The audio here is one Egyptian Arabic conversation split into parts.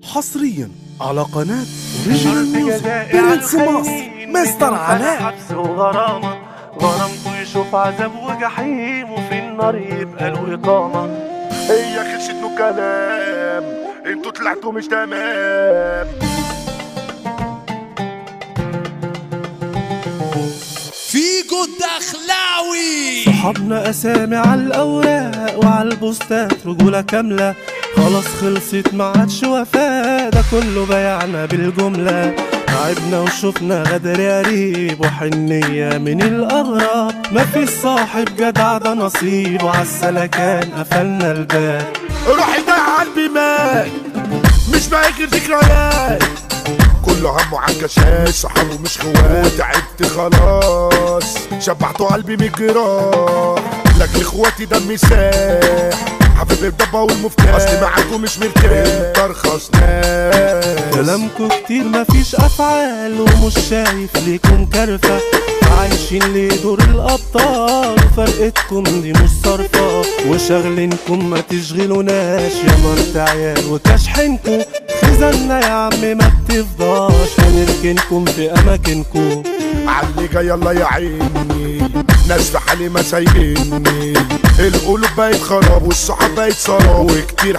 حصريا على قناة اوريجينال ميوزك برنس مصر مستر علاء حبس وغرامة غرامته يشوف عذاب وجحيم وفي النار يبقى له إقامة هي خلصت له كلام انتوا طلعتوا مش تمام فيجو الدخلاوي صحابنا أسامي على الأوراق وعلى البوستات رجولة كاملة خلاص خلصت ما عادش وفاء ده كله بيعنا بالجملة تعبنا وشفنا غدر قريب وحنية من الأغراب مفيش صاحب جدع ده نصيب وعالسلكان قفلنا الباب روحي ده قلبي مات مش باقي غير ذكريات كله همه عن كشاش صحابه مش خوات تعبت خلاص شبعتوا قلبي من الجراح لكن اخواتي دمي ساح حبيب الضبة والمفتاح اصلي معاكم مش مرتاح انت ارخص ناس كلامكو كتير مفيش افعال ومش شايف ليكم كرفة عايشين ليه دور الابطال فرقتكم دي مش صارفة وشغلينكم ما تشغلوناش يا مرت عيال وكشحنكم خزنا يا عم ما بتفضاش هنركنكم في اماكنكم علي جاي الله يعيني ناس في حالي ما سايبني القلوب بقت خراب والصحاب بقت سراب وكتير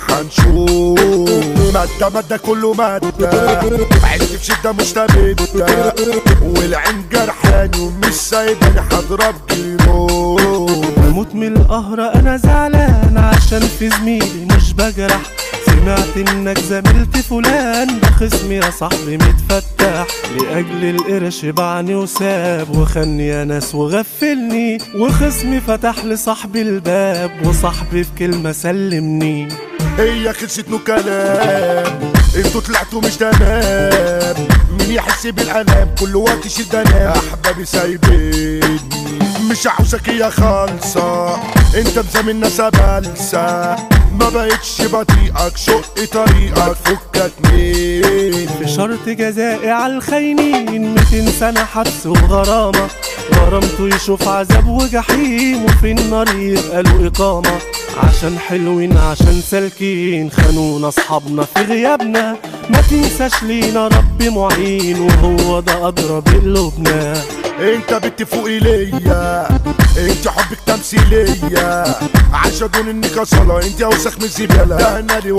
هنشوف مادة مادة كله مادة عشت في شدة مستبدة والعين جرحاني ومش سايباني هضرب جيرو بموت من القهر انا زعلان عشان في زميلي مش بجرح سمعت انك زميلت فلان ده خصمي يا صاحبي متفتح لاجل القرش باعني وساب وخني يا ناس وغفلني وخصمي فتح لصاحبي الباب وصاحبي في كلمه سلمني هي خلصت له كلام انتوا طلعتوا مش تمام مين يحس بالالام كل وقت يشد انام احبابي سايبيني مش عاوزك يا خالصة انت مزاملنا سبلسة ما بقتش بطيئك شق طريقك فكك مين في شرط جزائي على الخاينين 200 سنة حبس وغرامة غرامته يشوف عذاب وجحيم وفي النار يبقى له إقامة عشان حلوين عشان سالكين خانونا أصحابنا في غيابنا ما تنساش لينا رب معين وهو ده أدرى بقلوبنا انت بنت فوقي ليا انت حبك تمثيلية عشان انك صلاة انت اوسخ من الزبالة ده انا اللي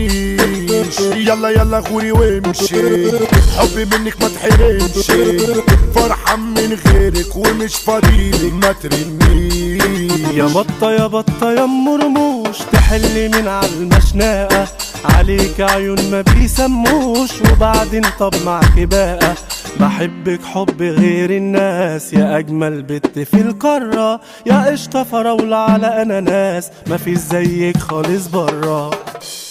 ورنيش يلا يلا غوري وامشي حبي منك ما تحرمش فرحان من غيرك ومش فاضيلك ما ترميش يا بطة يا بطة يا ام رموش تحلي من على المشناقة عليك عيون ما بيسموش وبعدين طب معاك بقى بحبك حب غير الناس يا اجمل بنت في القارة يا قشطة فراولة على اناناس مفيش زيك خالص برا